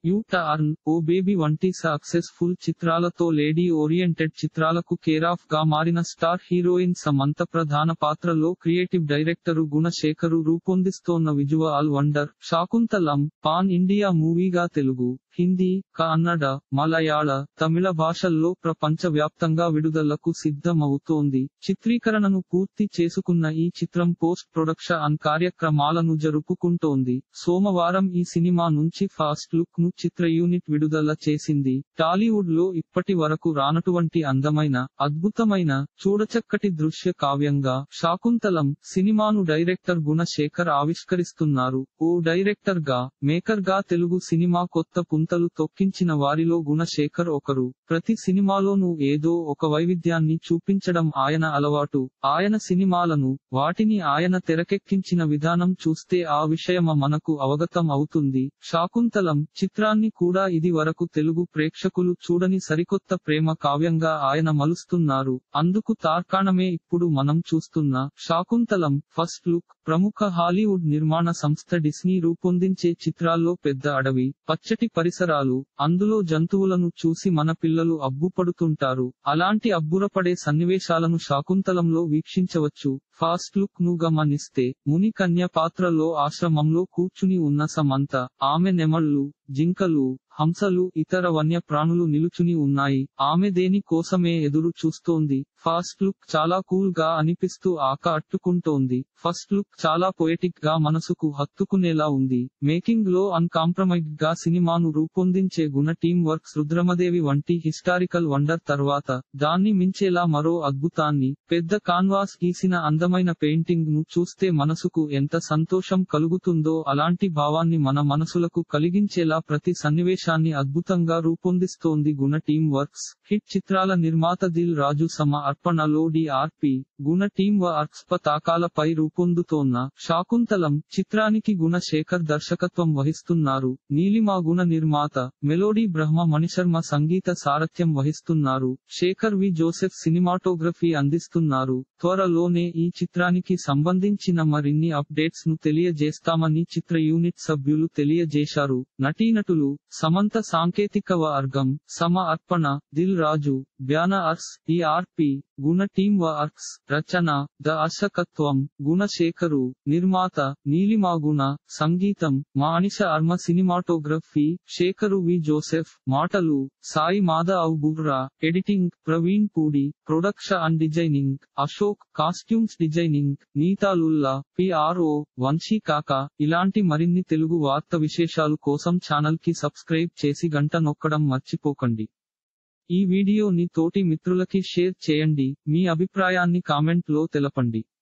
you turn oh baby వంటి successful చిత్రాలతో lady oriented చిత్రాలకు కేరాఫ్ గా మారిన స్టార్ హీరోయిన్ సమంత ప్రధాన పాత్రలో క్రియేటివ్ డైరెక్టరు గుణశేఖరు రూపొందిస్తోన్న visual wonder Shaakuntalam pan India మూవీగా తెలుగు హిందీ కన్నడ మలయాళ తమిళ భాషల్లో ప్రపంచ వ్యాప్తంగా విడుదలకు సిద్ధమవుతోంది చిత్రీకరణను పూర్తి చేసుకున్న ఈ చిత్రం పోస్ట్ ప్రొడక్షన్ కార్యక్రమాలను జరుపుకుంటోంది సోమవారం ఈ సినిమా నుంచి ఫాస్ట్ లుక్ ను చిత్ర యూనిట్ విడుదల చేసింది టాలీవుడ్ లో ఇప్పటి వరకు రానటువంటి అందమైన అద్భుతమైన చూడచక్కటి దృశ్య కావ్యంగా శాకుంతలం సినిమాను డైరెక్టర్ గుణశేఖర్ ఆవిష్కరిస్తున్నారు ఓ డైరెక్టర్ గా మేకర్ గా తెలుగు సినిమా కొత్త పుంతలు తొక్కించిన వారిలో గుణశేఖర్ ఒకరు ప్రతి సినిమాలోనూ ఏదో ఒక వైవిధ్యాన్ని చూపించడం ఆయన అలవాటు ఆయన సినిమాలను వాటిని ఆయన తెరకెక్కించిన విధానం చూస్తే ఆ విషయమ మనకు అవగతం అవుతుంది శాకుంతలం చిత్రాన్ని కూడా ఇది వరకు తెలుగు ప్రేక్షకులు చూడని సరికొత్త ప్రేమ కావ్యంగా ఆయన మలుస్తున్నారు అందుకు తార్కాణమే ఇప్పుడు మనం చూస్తున్న శాకుంతలం ఫస్ట్ లుక్ ప్రముఖ హాలీవుడ్ నిర్మాణ సంస్థ డిస్నీ రూపొందించే చిత్రాల్లో పెద్ద అడవి పచ్చటి పరిసరాలు అందులో జంతువులను చూసి మన పిల్లలు అబ్బుపడుతుంటారు అలాంటి అబ్బురపడే సన్నివేశాలను శాకుంతలంలో వీక్షించవచ్చు ఫాస్ట్ లుక్ ను గమనిస్తే ముని కన్య పాత్రలో ఆశ్రమంలో కూర్చుని ఉన్న సమంత ఆమె నెమళ్ళు జింకలు హంసలు ఇతర వన్య ప్రాణులు నిలుచుని ఉన్నాయి ఆమె దేని కోసమే ఎదురు చూస్తోంది ఫాస్ట్ లుక్ చాలా కూల్ గా అనిపిస్తూ ఆక అట్టుకుంటోంది ఫస్ట్ లుక్ చాలా పొయటిక్ గా మనసుకు హత్తుకునేలా ఉంది మేకింగ్ లో అన్కాంప్రమైజ్డ్ గా సినిమాను రూపొందించే గుణ టీం వర్క్స్ రుద్రమదేవి వంటి హిస్టారికల్ వండర్ తర్వాత దాన్ని మించేలా మరో అద్భుతాన్ని పెద్ద కాన్వాస్ గీసిన అందమైన పెయింటింగ్ ను చూస్తే మనసుకు ఎంత సంతోషం కలుగుతుందో అలాంటి భావాన్ని మన మనసులకు కలిగించేలా ప్రతి సన్నివేశాన్ని అద్భుతంగా రూపొందిస్తోంది గుణ టీం వర్క్స్ హిట్ చిత్రాల నిర్మాత దిల్ రాజు సమ అర్పణలో డిఆర్పి గుణ టీం వర్క్స్ పతాకాలపై రూపొందుతోన్న శాకుంతలం చిత్రానికి గుణ శేఖర్ దర్శకత్వం వహిస్తున్నారు నీలిమా గుణ నిర్మాత మెలోడీ బ్రహ్మ మణిశర్మ సంగీత సారథ్యం వహిస్తున్నారు శేఖర్ వి జోసెఫ్ సినిమాటోగ్రఫీ అందిస్తున్నారు త్వరలోనే ఈ చిత్రానికి సంబంధించిన మరిన్ని అప్డేట్స్ ను తెలియజేస్తామని చిత్ర యూనిట్ సభ్యులు తెలియజేశారు నటీనటులు సమంత సాంకేతిక వర్గం సమ అర్పణ దిల్ రాజు బ్యానర్స్ ఈఆర్పి గుణ టీం వర్క్స్ రచన ద అర్శకత్వం గుణశేఖరు నిర్మాత నీలిమా గుణ సంగీతం మానిష అర్మ సినిమాటోగ్రఫీ శేఖరు వి జోసెఫ్ మాటలు Sai Madhav Burra editing Praveen Pudi production and designing Ashok costumes designing నీతాలుల్లా పిఆర్ఓ వంశీ కాక ఇలాంటి మరిన్ని తెలుగు వార్త విశేషాలు కోసం ఛానల్ కి సబ్స్క్రైబ్ చేసి గంట నొక్కడం మర్చిపోకండి ఈ వీడియోని తోటి మిత్రులకి షేర్ చేయండి మీ అభిప్రాయాన్ని కామెంట్ లో తెలపండి